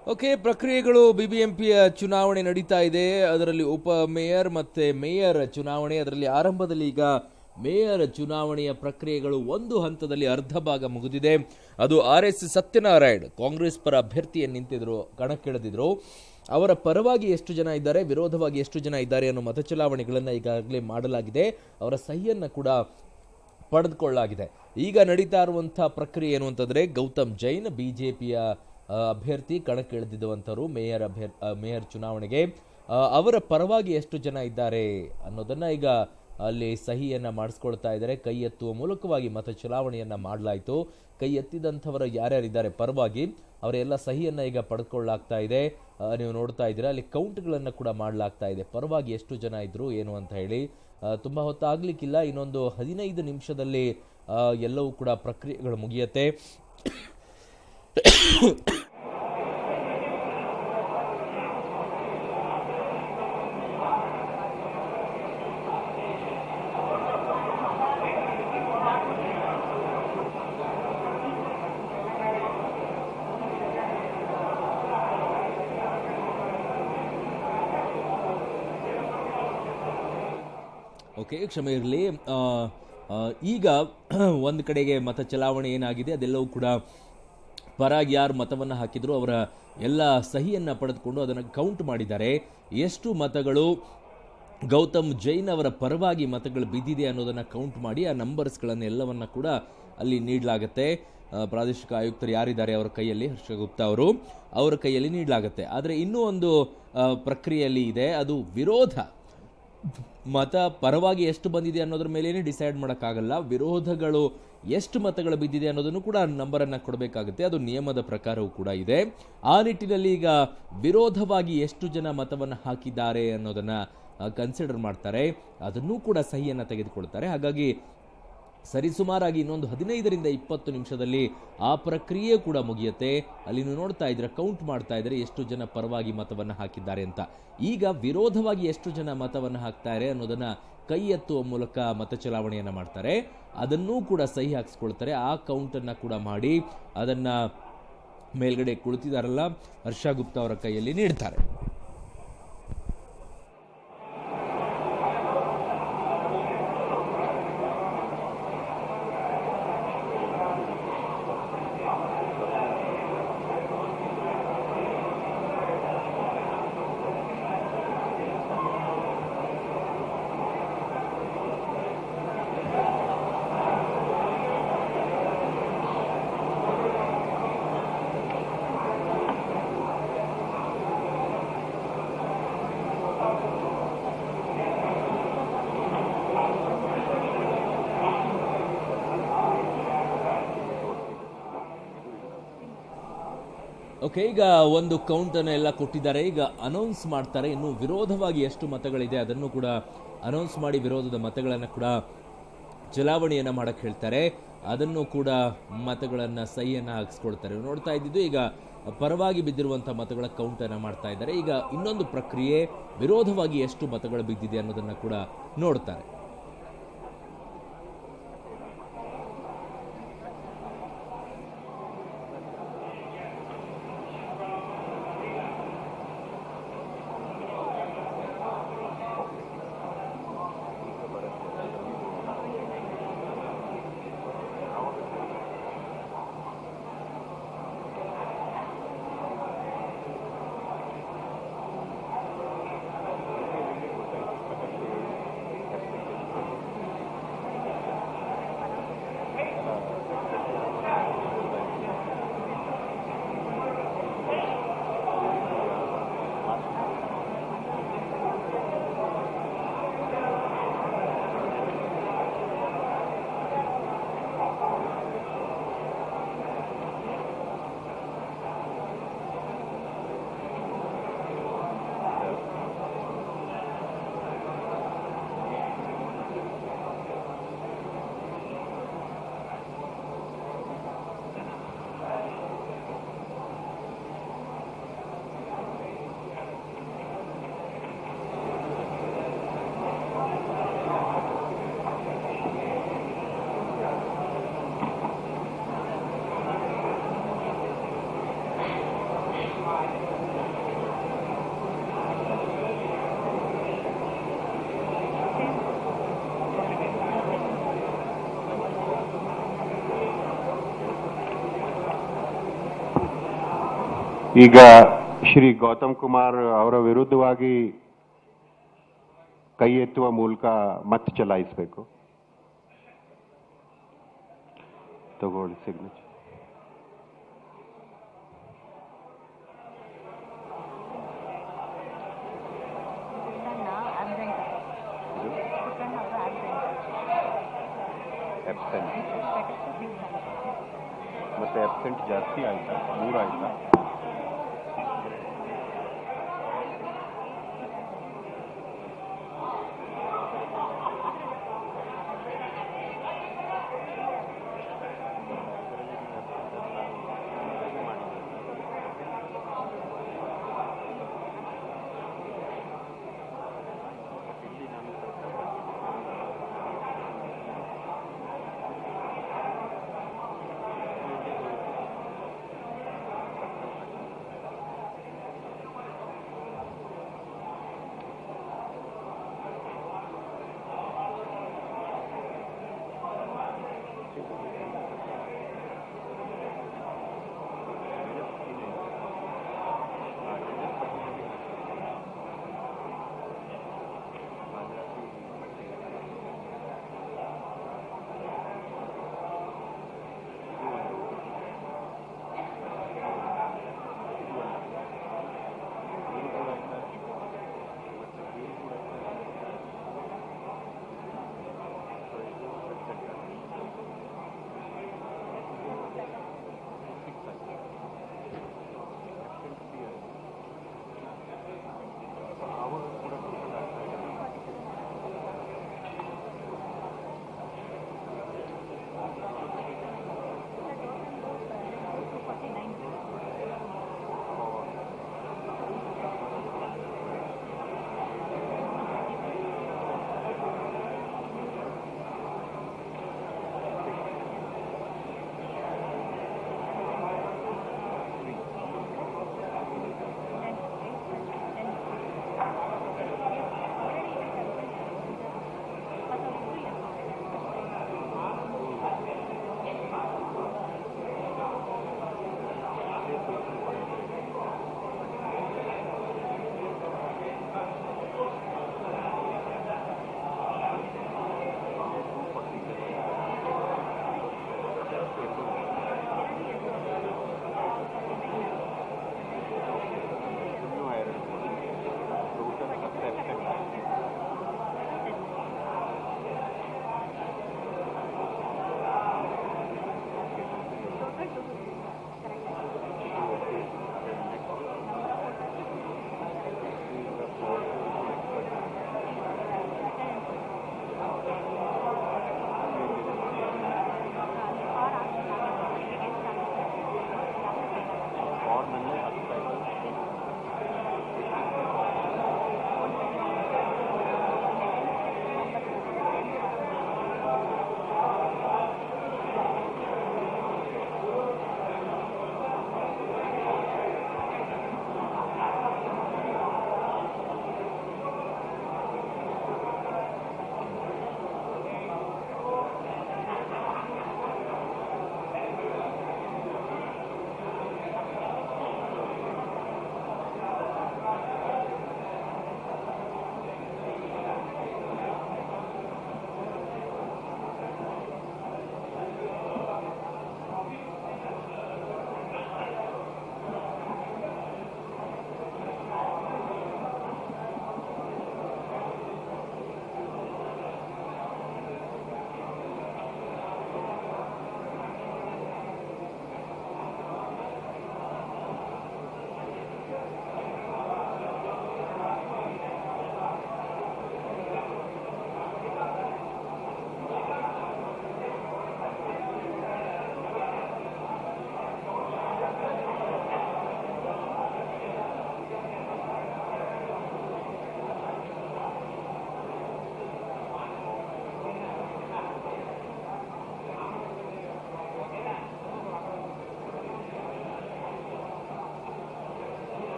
okay ಪ್ರಕ್ರಿಯೆಗಳು ಬಿಬಿಎಂಪಿಯ ಚುನಾವಣೆ ನಡೀತಾ ಇದೆ ಅದರಲ್ಲಿ ಉಪ ಮೇಯರ್ ಮತ್ತೆ ಮೇಯರ್ ಚುನಾವಣೆ ಅದರಲ್ಲಿ ಆರಂಭದಲ್ಲಿ ಈಗ ಮೇಯರ್ ಚುನಾವಣೆಯ ಪ್ರಕ್ರಿಯೆಗಳು ಒಂದು ಹಂತದಲ್ಲಿ ಅರ್ಧ ಭಾಗ ಮುಗಿದಿದೆ ಅದು ಆರ್ ಎಸ್ ಸತ್ಯನಾರಾಯಣ್ ಕಾಂಗ್ರೆಸ್ ಪರ ಅಭ್ಯರ್ಥಿಯನ್ನು ನಿಂತಿದ್ರು ಕಣಕ್ಕಿಳಿದಿದ್ರು ಅವರ ಪರವಾಗಿ ಎಷ್ಟು ಜನ ಇದ್ದಾರೆ ವಿರೋಧವಾಗಿ ಎಷ್ಟು ಜನ ಇದ್ದಾರೆ ಅನ್ನೋ ಮತ ಚಲಾವಣೆಗಳನ್ನು ಈಗಾಗಲೇ ಮಾಡಲಾಗಿದೆ ಅವರ ಸಹಿಯನ್ನ ಕೂಡ ಪಡೆದುಕೊಳ್ಳಲಾಗಿದೆ ಈಗ ನಡೀತಾ ಇರುವಂಥ ಪ್ರಕ್ರಿಯೆ ಏನು ಅಂತಂದ್ರೆ ಗೌತಮ್ ಜೈನ್ ಬಿಜೆಪಿಯ ಅಭ್ಯರ್ಥಿ ಕಣಕ್ಕಿಳಿದಿರುವಂಥವ್ರು ಮೇಯರ್ ಅಭ್ಯರ್ ಆ, ಮೇಯರ್ ಚುನಾವಣೆಗೆ ಆ, ಅವರ ಪರವಾಗಿ ಎಷ್ಟು ಜನ ಇದ್ದಾರೆ ಅನ್ನೋದನ್ನ ಈಗ ಅಲ್ಲಿ ಸಹಿಯನ್ನ ಮಾಡಿಸ್ಕೊಳ್ತಾ ಇದ್ದಾರೆ ಕೈ ಎತ್ತುವ ಮೂಲಕವಾಗಿ ಮತ ಚಲಾವಣೆಯನ್ನ ಮಾಡಲಾಯಿತು ಕೈ ಎತ್ತಿದಂಥವರ ಯಾರ್ಯಾರಿದ್ದಾರೆ ಪರವಾಗಿ ಅವರೆಲ್ಲ ಸಹಿಯನ್ನ ಈಗ ಪಡೆದುಕೊಳ್ಳಲಾಗ್ತಾ ಇದೆ ಆ, ನೀವು ನೋಡ್ತಾ ಇದ್ದೀರಾ ಅಲ್ಲಿ ಕೌಂಟ್ಗಳನ್ನು ಕೂಡ ಮಾಡಲಾಗ್ತಾ ಇದೆ ಪರವಾಗಿ ಎಷ್ಟು ಜನ ಇದ್ರು ಏನು ಅಂತ ಹೇಳಿ ಆ, ತುಂಬಾ ಹೊತ್ತಾಗ್ಲಿಕ್ಕಿಲ್ಲ ಇನ್ನೊಂದು ಹದಿನೈದು ನಿಮಿಷದಲ್ಲಿ ಆ, ಎಲ್ಲವೂ ಕೂಡ ಪ್ರಕ್ರಿಯೆಗಳು ಮುಗಿಯತ್ತೆ ಓಕೆ ಕ್ಷಮೆ ಇರಲಿ ಈಗ ಒಂದು ಕಡೆಗೆ ಮತ ಚಲಾವಣೆ ಏನಾಗಿದೆ ಅದೆಲ್ಲವೂ ಕೂಡ ಪರಾಗಿ ಯಾರು ಮತವನ್ನು ಹಾಕಿದ್ರು ಅವರ ಎಲ್ಲ ಸಹಿಯನ್ನ ಪಡೆದುಕೊಂಡು ಅದನ್ನು ಕೌಂಟ್ ಮಾಡಿದ್ದಾರೆ ಎಷ್ಟು ಮತಗಳು ಗೌತಮ್ ಜೈನ್ ಅವರ ಪರವಾಗಿ ಮತಗಳು ಬಿದ್ದಿದೆ ಅನ್ನೋದನ್ನ ಕೌಂಟ್ ಮಾಡಿ ಆ ನಂಬರ್ಸ್ಗಳನ್ನು ಎಲ್ಲವನ್ನ ಕೂಡ ಅಲ್ಲಿ ನೀಡಲಾಗುತ್ತೆ ಆ, ಪ್ರಾದೇಶಿಕ ಆಯುಕ್ತರು ಯಾರಿದ್ದಾರೆ ಅವರ ಕೈಯಲ್ಲಿ ಹರ್ಷ ಗುಪ್ತಾ ಅವರು ಅವರ ಕೈಯಲ್ಲಿ ನೀಡಲಾಗುತ್ತೆ ಆದರೆ ಇನ್ನೂ ಒಂದು ಆ, ಪ್ರಕ್ರಿಯೆಯಲ್ಲಿ ಇದೆ ಅದು ವಿರೋಧ ಮತ ಪರವಾಗಿ ಎಷ್ಟು ಬಂದಿದೆ ಅನ್ನೋದ್ರ ಮೇಲೇನೆ ಡಿಸೈಡ್ ಮಾಡೋಕ್ಕಾಗಲ್ಲ ವಿರೋಧಗಳು ಎಷ್ಟು ಮತಗಳು ಬಿದ್ದಿದೆ ಅನ್ನೋದನ್ನು ಕೂಡ ನಂಬರನ್ನು ಕೊಡಬೇಕಾಗುತ್ತೆ ಅದು ನಿಯಮದ ಪ್ರಕಾರವೂ ಕೂಡ ಇದೆ ಆ ನಿಟ್ಟಿನಲ್ಲಿ ಈಗ ವಿರೋಧವಾಗಿ ಎಷ್ಟು ಜನ ಮತವನ್ನು ಹಾಕಿದ್ದಾರೆ ಅನ್ನೋದನ್ನ ಕನ್ಸಿಡರ್ ಮಾಡ್ತಾರೆ ಅದನ್ನೂ ಕೂಡ ಸಹಿಯನ್ನು ತೆಗೆದುಕೊಳ್ತಾರೆ ಹಾಗಾಗಿ ಸರಿಸುಮಾರಾಗಿ ಇನ್ನೊಂದು ಹದಿನೈದರಿಂದ ಇಪ್ಪತ್ತು ನಿಮಿಷದಲ್ಲಿ ಆ ಪ್ರಕ್ರಿಯೆ ಕೂಡ ಮುಗಿಯುತ್ತೆ ಅಲ್ಲಿ ನೀವು ನೋಡ್ತಾ ಇದ್ರೆ ಕೌಂಟ್ ಮಾಡ್ತಾ ಇದ್ರೆ ಎಷ್ಟು ಜನ ಪರವಾಗಿ ಮತವನ್ನು ಹಾಕಿದ್ದಾರೆ ಅಂತ ಈಗ ವಿರೋಧವಾಗಿ ಎಷ್ಟು ಜನ ಮತವನ್ನು ಹಾಕ್ತಾರೆ ಅನ್ನೋದನ್ನ ಕೈ ಎತ್ತುವ ಮೂಲಕ ಮತ ಚಲಾವಣೆಯನ್ನ ಮಾಡ್ತಾರೆ ಅದನ್ನೂ ಕೂಡ ಸಹಿ ಹಾಕಿಸ್ಕೊಳ್ತಾರೆ ಆ ಕೌಂಟ್ ಅನ್ನ ಕೂಡ ಮಾಡಿ ಅದನ್ನ ಮೇಲ್ಗಡೆ ಕುಳಿತಿದಾರಲ್ಲ ಹರ್ಷ ಗುಪ್ತಾ ಅವರ ಕೈಯಲ್ಲಿ ನೀಡ್ತಾರೆ ಓಕೆ ಈಗ ಒಂದು ಕೌಂಟ್ ಅನ್ನು ಎಲ್ಲ ಕೊಟ್ಟಿದ್ದಾರೆ ಈಗ ಅನೌನ್ಸ್ ಮಾಡ್ತಾರೆ ಇನ್ನು ವಿರೋಧವಾಗಿ ಎಷ್ಟು ಮತಗಳಿದೆ ಅದನ್ನು ಕೂಡ ಅನೌನ್ಸ್ ಮಾಡಿ ವಿರೋಧದ ಮತಗಳನ್ನು ಕೂಡ ಚಲಾವಣೆಯನ್ನ ಮಾಡಕ್ ಹೇಳ್ತಾರೆ ಅದನ್ನು ಕೂಡ ಮತಗಳನ್ನ ಸಹಿಯನ್ನ ಹಾಕಿಸ್ಕೊಳ್ತಾರೆ ನೋಡ್ತಾ ಇದ್ದಿದ್ದು ಈಗ ಪರವಾಗಿ ಬಿದ್ದಿರುವಂತ ಮತಗಳ ಕೌಂಟ್ ಅನ್ನ ಮಾಡ್ತಾ ಇದ್ದಾರೆ ಈಗ ಇನ್ನೊಂದು ಪ್ರಕ್ರಿಯೆ ವಿರೋಧವಾಗಿ ಎಷ್ಟು ಮತಗಳು ಬಿದ್ದಿದೆ ಅನ್ನೋದನ್ನ ಕೂಡ ನೋಡ್ತಾರೆ ಈಗ ಶ್ರೀ ಗೌತಮ್ ಕುಮಾರ್ ಅವರ ವಿರುದ್ಧವಾಗಿ ಕೈ ಎತ್ತುವ ಮೂಲಕ ಮತ್ ಚಲಾಯಿಸಬೇಕು ತಗೊಳ್ಳಿ ಸಿಗ್ನೇಚರ್ ಎಬ್ಸೆಂಟ್ ಮತ್ತೆ ಎಬ್ಸೆಂಟ್ ಜಾಸ್ತಿ ಆಯ್ತಾ ಮೂರು ಆಯ್ತಾ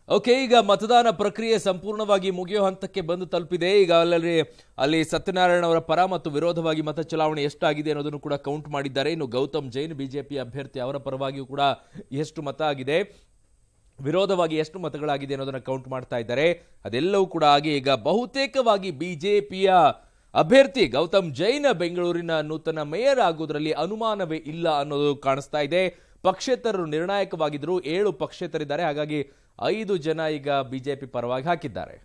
ಓಕೆ ಈಗ ಮತದಾನ ಪ್ರಕ್ರಿಯೆ ಸಂಪೂರ್ಣವಾಗಿ ಮುಗಿಯೋ ಹಂತಕ್ಕೆ ಬಂದು ತಲುಪಿದೆ ಈಗ ಅಲ್ಲಲ್ಲಿ ಅಲ್ಲಿ ಸತ್ಯನಾರಾಯಣ ಅವರ ಪರ ಮತ್ತು ವಿರೋಧವಾಗಿ ಮತ ಚಲಾವಣೆ ಎಷ್ಟಾಗಿದೆ ಅನ್ನೋದನ್ನು ಕೂಡ ಕೌಂಟ್ ಮಾಡಿದ್ದಾರೆ ಇನ್ನು ಗೌತಮ್ ಜೈನ್ ಬಿಜೆಪಿ ಅಭ್ಯರ್ಥಿ ಅವರ ಪರವಾಗಿಯೂ ಕೂಡ ಎಷ್ಟು ಮತ ಆಗಿದೆ ವಿರೋಧವಾಗಿ ಎಷ್ಟು ಮತಗಳಾಗಿದೆ ಅನ್ನೋದನ್ನ ಕೌಂಟ್ ಮಾಡ್ತಾ ಇದ್ದಾರೆ ಅದೆಲ್ಲವೂ ಕೂಡ ಆಗಿ ಈಗ ಬಹುತೇಕವಾಗಿ ಬಿಜೆಪಿಯ ಅಭ್ಯರ್ಥಿ ಗೌತಮ್ ಜೈನ್ ಬೆಂಗಳೂರಿನ ನೂತನ ಮೇಯರ್ ಆಗುವುದರಲ್ಲಿ ಅನುಮಾನವೇ ಇಲ್ಲ ಅನ್ನೋದು ಕಾಣಿಸ್ತಾ ಇದೆ ಪಕ್ಷೇತರರು ನಿರ್ಣಾಯಕವಾಗಿದ್ರು ಏಳು ಪಕ್ಷೇತರಿದ್ದಾರೆ ಹಾಗಾಗಿ ಐದು ಜನ ಈಗ ಬಿಜೆಪಿ ಪರವಾಗಿ ಹಾಕಿದ್ದಾರೆ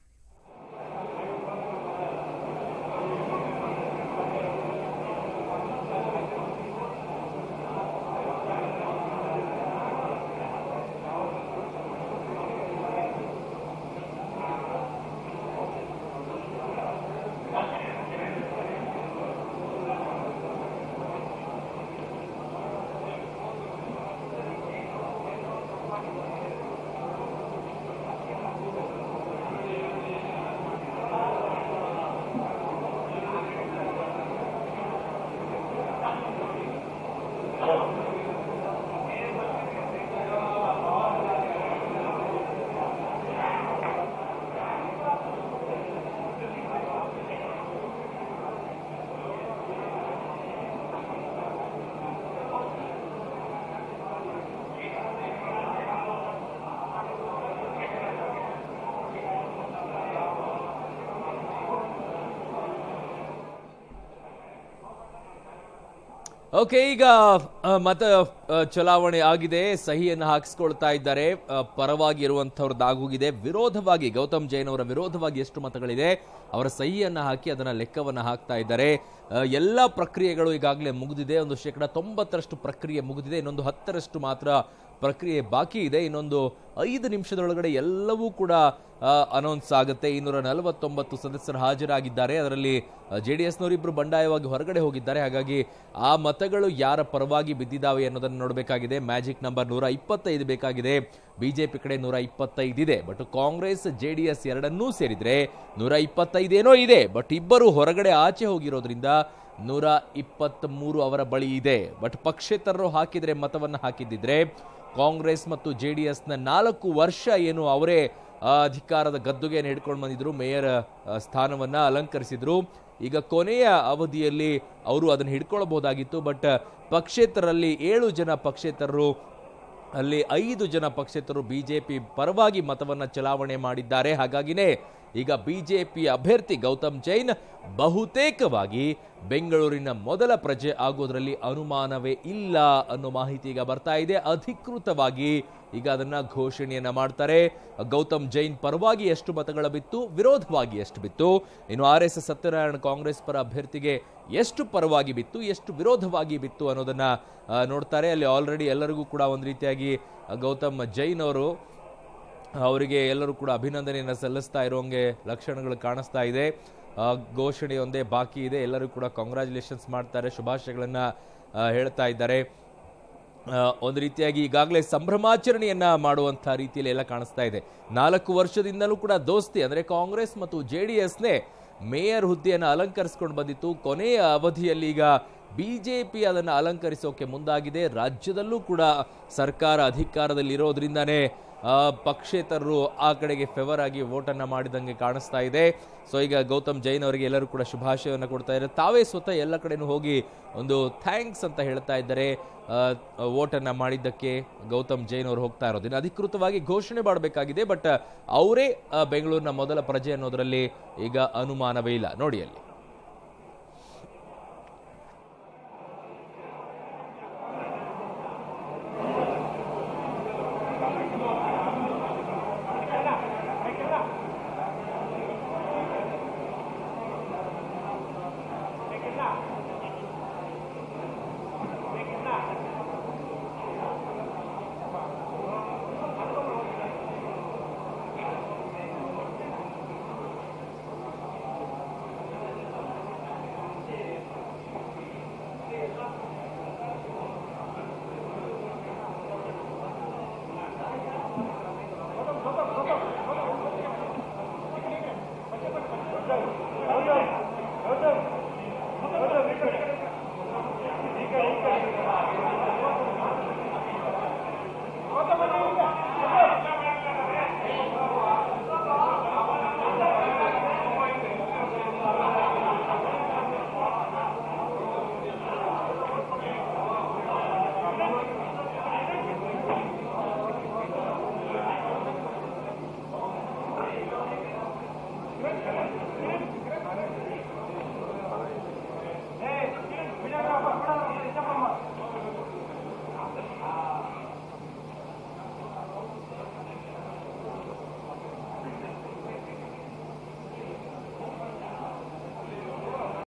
ಓಕೆ ಈಗ ಆ, ಮತ ಆ, ಚಲಾವಣೆ ಆಗಿದೆ ಸಹಿಯನ್ನು ಹಾಕಿಸ್ಕೊಳ್ತಾ ಇದ್ದಾರೆ ಆ, ಪರವಾಗಿ ಇರುವಂತವ್ರದ್ದಾಗೋಗಿದೆ ವಿರೋಧವಾಗಿ ಗೌತಮ್ ಜೈನ್ ಅವರ ವಿರೋಧವಾಗಿ ಎಷ್ಟು ಮತಗಳಿದೆ ಅವರ ಸಹಿಯನ್ನ ಹಾಕಿ ಅದನ್ನ ಲೆಕ್ಕವನ್ನ ಹಾಕ್ತಾ ಇದ್ದಾರೆ ಆ, ಎಲ್ಲ ಪ್ರಕ್ರಿಯೆಗಳು ಈಗಾಗಲೇ ಮುಗಿದಿದೆ ಒಂದು ಶೇಕಡ ತೊಂಬತ್ತರಷ್ಟು ಪ್ರಕ್ರಿಯೆ ಮುಗಿದಿದೆ ಇನ್ನೊಂದು ಹತ್ತರಷ್ಟು ಮಾತ್ರ ಪ್ರಕ್ರಿಯೆ ಬಾಕಿ ಇದೆ ಇನ್ನೊಂದು ಐದು ನಿಮಿಷದೊಳಗಡೆ ಎಲ್ಲವೂ ಕೂಡ ಅನೌನ್ಸ್ ಆಗುತ್ತೆ ಇನ್ನೂರ ನಲವತ್ತೊಂಬತ್ತು ಸದಸ್ಯರು ಹಾಜರಾಗಿದ್ದಾರೆ ಅದರಲ್ಲಿ ಜೆ ಡಿ ಎಸ್ನವರಿಬ್ಬರು ಬಂಡಾಯವಾಗಿ ಹೊರಗಡೆ ಹೋಗಿದ್ದಾರೆ ಹಾಗಾಗಿ ಆ ಮತಗಳು ಯಾರ ಪರವಾಗಿ ಬಿದ್ದಿದ್ದಾವೆ ಅನ್ನೋದನ್ನು ನೋಡಬೇಕಾಗಿದೆ ಮ್ಯಾಜಿಕ್ ನಂಬರ್ ನೂರ ಇಪ್ಪತ್ತೈದು ಬೇಕಾಗಿದೆ ಬಿಜೆಪಿ ಕಡೆ ನೂರ ಇಪ್ಪತ್ತೈದು ಇದೆ but Congress J D S ಎರಡನ್ನೂ ಸೇರಿದ್ರೆ ನೂರ ಇಪ್ಪತ್ತೈದೇನೋ ಇದೆ ಬಟ್ ಇಬ್ಬರು ಹೊರಗಡೆ ಆಚೆ ಹೋಗಿರೋದ್ರಿಂದ ನೂರ ಇಪ್ಪತ್ತ್ ಮೂರು ಅವರ ಬಳಿ ಇದೆ ಬಟ್ ಪಕ್ಷೇತರರು ಹಾಕಿದ್ರೆ ಮತವನ್ನ ಹಾಕಿದ್ದಿದ್ರೆ ಕಾಂಗ್ರೆಸ್ ಮತ್ತು ಜೆ ಡಿ ಎಸ್ನ ನಾಲ್ಕು ವರ್ಷ ಏನು ಅವರೇ ಆ, ಅಧಿಕಾರದ ಗದ್ದುಗೆಯನ್ನು ಹಿಡ್ಕೊಂಡು ಬಂದಿದ್ರು ಮೇಯರ್ ಆ, ಸ್ಥಾನವನ್ನ ಅಲಂಕರಿಸಿದ್ರು ಈಗ ಕೊನೆಯ ಅವಧಿಯಲ್ಲಿ ಅವರು ಅದನ್ನು ಹಿಡ್ಕೊಳ್ಬಹುದಾಗಿತ್ತು ಬಟ್ ಪಕ್ಷೇತರಲ್ಲಿ ಏಳು ಜನ ಪಕ್ಷೇತರರು ಅಲ್ಲಿ ಐದು ಜನ ಪಕ್ಷೇತರರು ಬಿಜೆಪಿ ಪರವಾಗಿ ಮತವನ್ನ ಚಲಾವಣೆ ಮಾಡಿದ್ದಾರೆ ಹಾಗಾಗಿನೇ ಈಗ ಬಿಜೆಪಿ ಅಭ್ಯರ್ಥಿ ಗೌತಮ್ ಜೈನ್ ಬಹುತೇಕವಾಗಿ ಬೆಂಗಳೂರಿನ ಮೊದಲ ಪ್ರಜೆ ಆಗೋದ್ರಲ್ಲಿ ಅನುಮಾನವೇ ಇಲ್ಲ ಅನ್ನೋ ಮಾಹಿತಿ ಈಗ ಬರ್ತಾ ಇದೆ ಅಧಿಕೃತವಾಗಿ ಈಗ ಅದನ್ನ ಘೋಷಣೆಯನ್ನ ಮಾಡ್ತಾರೆ ಗೌತಮ್ ಜೈನ್ ಪರವಾಗಿ ಎಷ್ಟು ಮತಗಳ ಬಿತ್ತು ವಿರೋಧವಾಗಿ ಎಷ್ಟು ಬಿತ್ತು ಇನ್ನು R S S Satyanarayana Congress ಪರ ಅಭ್ಯರ್ಥಿಗೆ ಎಷ್ಟು ಪರವಾಗಿ ಬಿತ್ತು ಎಷ್ಟು ವಿರೋಧವಾಗಿ ಬಿತ್ತು ಅನ್ನೋದನ್ನ ಆ, ನೋಡ್ತಾರೆ ಅಲ್ಲಿ ಆಲ್ರೆಡಿ ಎಲ್ಲರಿಗೂ ಕೂಡ ಒಂದು ರೀತಿಯಾಗಿ ಆ, ಗೌತಮ್ ಜೈನ್ ಅವರು ಅವರಿಗೆ ಎಲ್ಲರೂ ಕೂಡ ಅಭಿನಂದನೆಯನ್ನು ಸಲ್ಲಿಸ್ತಾ ಇರೋಂಗೆ ಲಕ್ಷಣಗಳು ಕಾಣಿಸ್ತಾ ಇದೆ ಆ, ಘೋಷಣೆ ಒಂದೇ ಬಾಕಿ ಇದೆ ಎಲ್ಲರೂ ಕೂಡ ಕಾಂಗ್ರ್ಯಾಚುಲೇಷನ್ಸ್ ಮಾಡ್ತಾರೆ ಶುಭಾಶಯಗಳನ್ನ ಆ, ಹೇಳ್ತಾ ಇದ್ದಾರೆ ಆ, ಒಂದು ರೀತಿಯಾಗಿ ಈಗಾಗಲೇ ಸಂಭ್ರಮಾಚರಣೆಯನ್ನ ಮಾಡುವಂತ ರೀತಿಯಲ್ಲಿ ಎಲ್ಲ ಕಾಣಿಸ್ತಾ ಇದೆ ನಾಲ್ಕು ವರ್ಷದಿಂದಲೂ ಕೂಡ ದೋಸ್ತಿ ಅಂದ್ರೆ ಕಾಂಗ್ರೆಸ್ ಮತ್ತು ಜೆ ಡಿ ಎಸ್ನೇ ಮೇಯರ್ ಹುದ್ದೆಯನ್ನು ಅಲಂಕರಿಸಿಕೊಂಡು ಬಂದಿತ್ತು ಕೊನೆಯ ಅವಧಿಯಲ್ಲಿ ಈಗ ಬಿಜೆಪಿ ಅದನ್ನು ಅಲಂಕರಿಸೋಕೆ ಮುಂದಾಗಿದೆ ರಾಜ್ಯದಲ್ಲೂ ಕೂಡ ಸರ್ಕಾರ ಅಧಿಕಾರದಲ್ಲಿ ಇರೋದ್ರಿಂದಾನೇ ಆ, ಪಕ್ಷೇತರರು ಆ ಕಡೆಗೆ ಫೇವರ್ ಆಗಿ ವೋಟನ್ನು ಮಾಡಿದಂಗೆ ಕಾಣಿಸ್ತಾ ಇದೆ ಸೊ ಈಗ ಗೌತಮ್ ಜೈನ್ ಅವರಿಗೆ ಎಲ್ಲರೂ ಕೂಡ ಶುಭಾಶಯವನ್ನು ಕೊಡ್ತಾ ಇದ್ದಾರೆ ತಾವೇ ಸ್ವತಃ ಎಲ್ಲ ಕಡೆನೂ ಹೋಗಿ ಒಂದು ಥ್ಯಾಂಕ್ಸ್ ಅಂತ ಹೇಳ್ತಾ ಇದ್ದಾರೆ ವೋಟನ್ನು ಮಾಡಿದ್ದಕ್ಕೆ ಗೌತಮ್ ಜೈನ್ ಅವರು ಹೋಗ್ತಾ ಇರೋದು ಇನ್ನು ಅಧಿಕೃತವಾಗಿ ಘೋಷಣೆ ಮಾಡಬೇಕಾಗಿದೆ ಬಟ್ ಅವರೇ ಬೆಂಗಳೂರಿನ ಮೊದಲ ಪ್ರಜೆ ಅನ್ನೋದರಲ್ಲಿ ಈಗ ಅನುಮಾನವೇ ಇಲ್ಲ ನೋಡಿ ಅಲ್ಲಿ